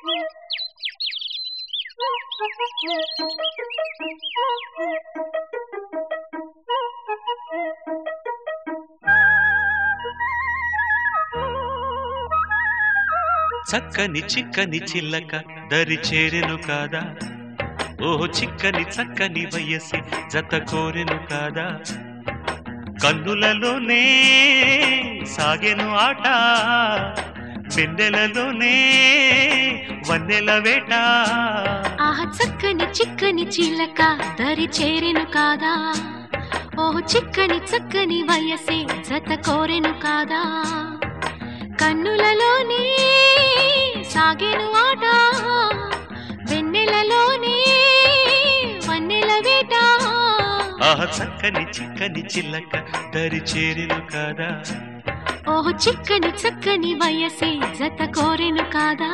చక్కని చిక్కని చిల్లక దరి చేరెను కాదా ఓ చిక్కని చక్కని వయసి జత కోరెను కాదా కన్నులలోనే సాగెను ఆట వెన్నెలలోనే వన్నెల వేట ఆహ చక్కని చిక్కని చిల్లక దరి చేరెను కాదా ఓహ్ చిక్కని చక్కని వయసే జత కోరెను కాదా కన్నులలోనే సాగెను ఆట వెన్నెలలోనే వన్నెల వేట ఆహ చక్కని చిక్కని చిల్లక దరి చేరెను కాదా ఓహ్ చిక్కని చక్కని వయసే జత కోరెను కాదా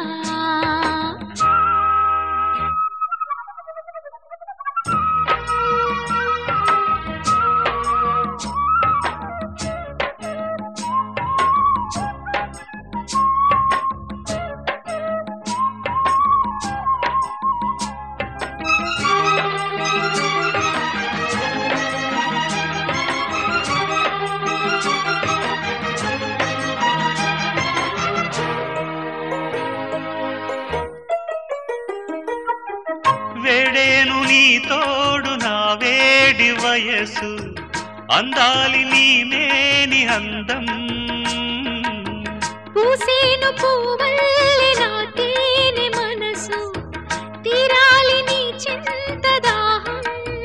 వేడేను నీ తోడు నా వేడి వయసు అందాలి నీ మేని అందం పూసేను పూవల్లె నా తేనె మనసు తీరాలి నీ చింత దాహం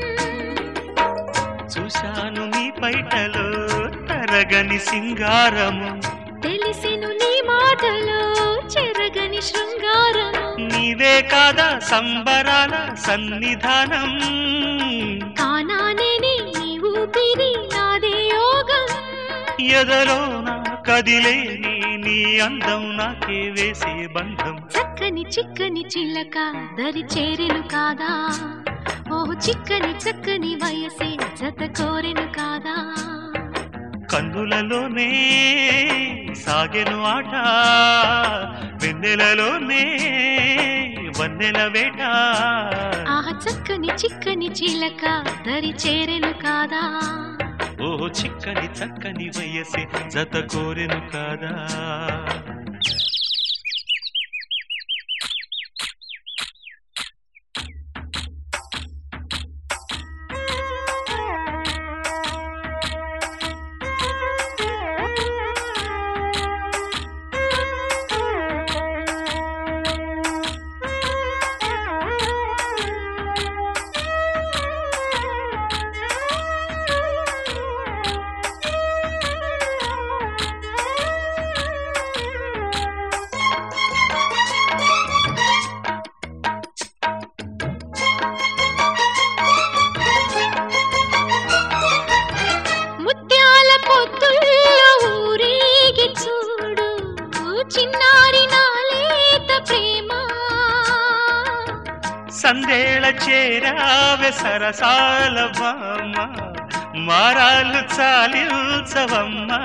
చూశాను నీ పైటలో తరగని సింగారము తెలిసెను నీ మాటలో చెరగని శృంగారము నీవే కాదా సంబరాల సన్నిధానం కానానే నీ ఊపిరి నాదే యోగం ఎదలోన కదిలేని నీ అందం నాకే వేసే బంధం చక్కని చిక్కని చిల్లక దరి చేరెను కాదా ఓ చిక్కని చక్కని వయసే జత కోరెను కాదా కన్నులలోనే సాగెను ఆట వెన్నెలలోనే వన్నెల వేట ఆహ చక్కని చిక్కని చిలక దరి చేరెను కాదా ఓ చిక్కని చక్కని వయసే జత కోరెను కాదా ముత్యాల పొత్తుల్లో ఊరేగి చూడు చిన్నారి నాలేత ప్రేమ సందేళ చేరావె సరసాల బామ్మ మారాలు చాలించవమ్మా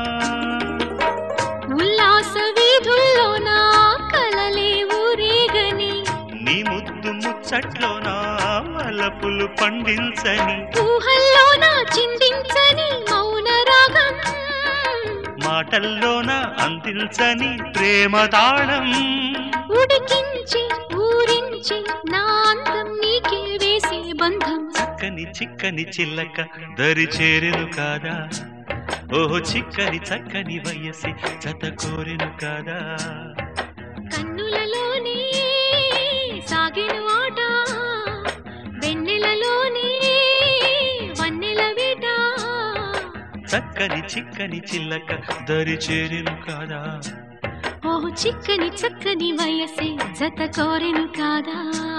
ఉల్లాస వీధుల్లో నా కలలే ఊరేగని నీ ముద్దు ముచ్చట్లో నా మలపులు పండించని ఊహల్లో నా చిందించని మౌన రాగం మాటల్లోన అందించని ప్రేమ తాళం ఉడికించి ఊరించి నా అందం నీకే వేసే బంధం చక్కని చిక్కని చిల్లక దరి చేరెను కాదా ఓహో చిక్కని చక్కని వయసి జత కోరెను కాదా కన్నులలోనే సాగిన ఆట వెన్నెలలోనే వన్నెల వేట చక్కని చిక్కని చిల్లక దరి చేరెను కాదా ఓ చిక్కని చక్కని వయసే జత కోరెను కాదా